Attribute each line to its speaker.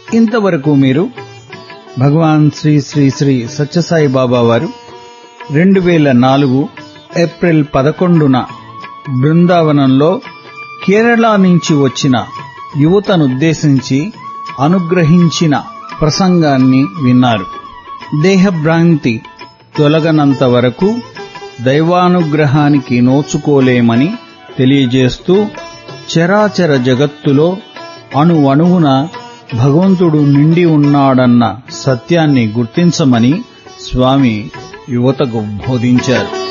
Speaker 1: ఇంతవరకు మీరు భగవాన్ శ్రీ శ్రీ శ్రీ సత్యసాయి బాబా వారు రెండు వేల నాలుగు ఏప్రిల్ పదకొండున బృందావనంలో కేరళ నుంచి వచ్చిన యువతనుద్దేశించి అనుగ్రహించిన ప్రసంగాన్ని విన్నారు దేహభ్రాంతి తొలగనంత వరకు దైవానుగ్రహానికి నోచుకోలేమని తెలియజేస్తూ చరాచర జగత్తులో అణువణువున భగవంతుడు నిండి ఉన్నాడన్న సత్యాన్ని గుర్తించమని స్వామి యువతకు బోధించారు